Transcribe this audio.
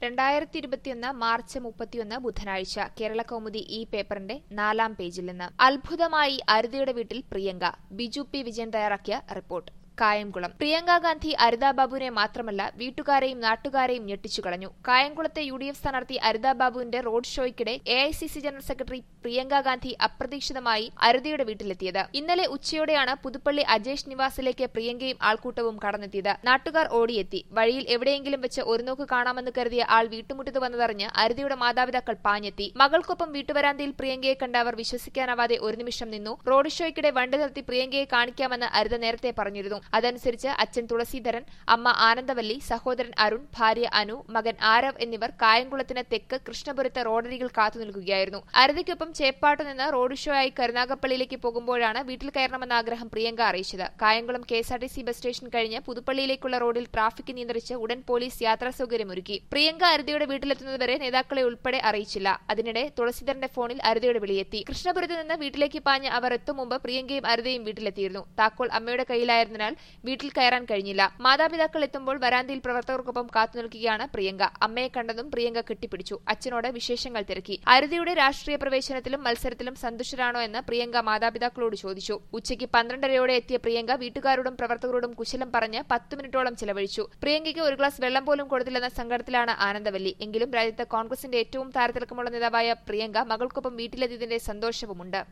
രണ്ടായിരത്തി ഇരുപത്തിയൊന്ന് മാർച്ച് മുപ്പത്തിയൊന്ന് ബുധനാഴ്ച കേരള കൗമുദി ഈ പേപ്പറിന്റെ നാലാം പേജിൽ നിന്ന് അത്ഭുതമായി അരുതയുടെ വീട്ടിൽ പ്രിയങ്ക ബിജു പി വിജയൻ തയ്യാറാക്കിയ റിപ്പോർട്ട് കായംകുളം പ്രിയങ്ക ഗാന്ധി അരിതാ ബാബുവിനെ മാത്രമല്ല വീട്ടുകാരെയും നാട്ടുകാരെയും ഞെട്ടിച്ചുകളഞ്ഞു കായംകുളത്തെ യു ഡി എഫ് സ്ഥാനാർത്ഥി അരിതാ ബാബുവിന്റെ റോഡ് ഷോയ്ക്കിടെ A I C C general secretary Priyanka Gandhi അപ്രതീക്ഷിതമായി അരുതയുടെ വീട്ടിലെത്തിയത് ഇന്നലെ ഉച്ചയോടെയാണ് പുതുപ്പള്ളി അജേഷ് നിവാസിലേക്ക് പ്രിയങ്കയും ആൾക്കൂട്ടവും കടന്നെത്തിയത് നാട്ടുകാർ ഓടിയെത്തി വഴിയിൽ എവിടെയെങ്കിലും വെച്ച് ഒരു നോക്ക് കാണാമെന്ന് കരുതിയ ആൾ വീട്ടുമുറ്റത്ത് വന്നതറിഞ്ഞ് അരുതയുടെ മാതാപിതാക്കൾ പാഞ്ഞെത്തി മകൾക്കൊപ്പം വീട്ടുവരാന്തയിൽ പ്രിയങ്കയെ കണ്ട അവർ വിശ്വസിക്കാനാവാതെ ഒരു നിമിഷം നിന്നു റോഡ് ഷോയ്ക്കിടെ വണ്ടി നിർത്തി പ്രിയങ്കയെ കാണിക്കാമെന്ന് അരുത നേരത്തെ പറഞ്ഞിരുന്നു അതനുസരിച്ച് അച്ഛൻ തുളസീധരൻ അമ്മ ആനന്ദവല്ലി സഹോദരൻ അരുൺ ഭാര്യ അനു മകൻ ആരവ് എന്നിവർ കായംകുളത്തിന് തെക്ക് കൃഷ്ണപുരത്ത് റോഡരികിൽ കാത്തുനിൽക്കുകയായിരുന്നു അരുതയ്ക്കൊപ്പം ചേപ്പാട്ടു നിന്ന് റോഡ് ഷോ ആയി കരുനാഗപ്പള്ളിയിലേക്ക് പോകുമ്പോഴാണ് വീട്ടിൽ കയറണമെന്ന ആഗ്രഹം പ്രിയങ്ക അറിയിച്ചത് കായംകുളം കെഎസ്ആർടിസി ബസ് സ്റ്റേഷൻ കഴിഞ്ഞ് പുതുപ്പള്ളിയിലേക്കുള്ള റോഡിൽ ട്രാഫിക് നിയന്ത്രിച്ച് ഉടൻ പോലീസ് യാത്രാ സൌകര്യമൊരുക്കി പ്രിയങ്ക അരുതയുടെ വീട്ടിലെത്തുന്നതുവരെ നേതാക്കളെ ഉൾപ്പെടെ അറിയിച്ചില്ല അതിനിടെ തുളസീധരന്റെ ഫോണിൽ അരുതയുടെ വിളിയെത്തി കൃഷ്ണപുരത്ത് നിന്ന് വീട്ടിലേക്ക് പാഞ്ഞ് അവർ എത്തും മുമ്പ് പ്രിയങ്കയും അരുതയും വീട്ടിലെത്തിയിരുന്നു താക്കോൽ അമ്മയുടെ കയ്യിലായിരുന്നതിനാൽ വീട്ടിൽ കയറാൻ കഴിഞ്ഞില്ല മാതാപിതാക്കൾ എത്തുമ്പോൾ വരാന്തയിൽ പ്രവർത്തകർക്കൊപ്പം കാത്തുനിൽക്കുകയാണ് പ്രിയങ്ക അമ്മയെ കണ്ടതും പ്രിയങ്ക കെട്ടിപ്പിടിച്ചു അച്ഛനോട് വിശേഷങ്ങൾ തിരക്കി അരുതിയുടെ രാഷ്ട്രീയ പ്രവേശനത്തിലും മത്സരത്തിലും സന്തുഷ്ടരാണോ എന്ന് പ്രിയങ്ക മാതാപിതാക്കളോട് ചോദിച്ചു ഉച്ചയ്ക്ക് പന്ത്രണ്ടരയോടെ എത്തിയ പ്രിയങ്ക വീട്ടുകാരോടും പ്രവർത്തകരോടും കുശലം പറഞ്ഞ് പത്ത് മിനിറ്റോളം ചിലവഴിച്ചു പ്രിയങ്കയ്ക്ക് ഒരു ഗ്ലാസ് വെള്ളം പോലും കൊടുത്തില്ലെന്ന സങ്കടത്തിലാണ് ആനന്ദവല്ലി എങ്കിലും രാജ്യത്ത് കോൺഗ്രസിന്റെ ഏറ്റവും താരത്തിളക്കമുള്ള നേതാവായ പ്രിയങ്ക മകൾക്കൊപ്പം വീട്ടിലെത്തിയതിന്റെ സന്തോഷവുമുണ്ട്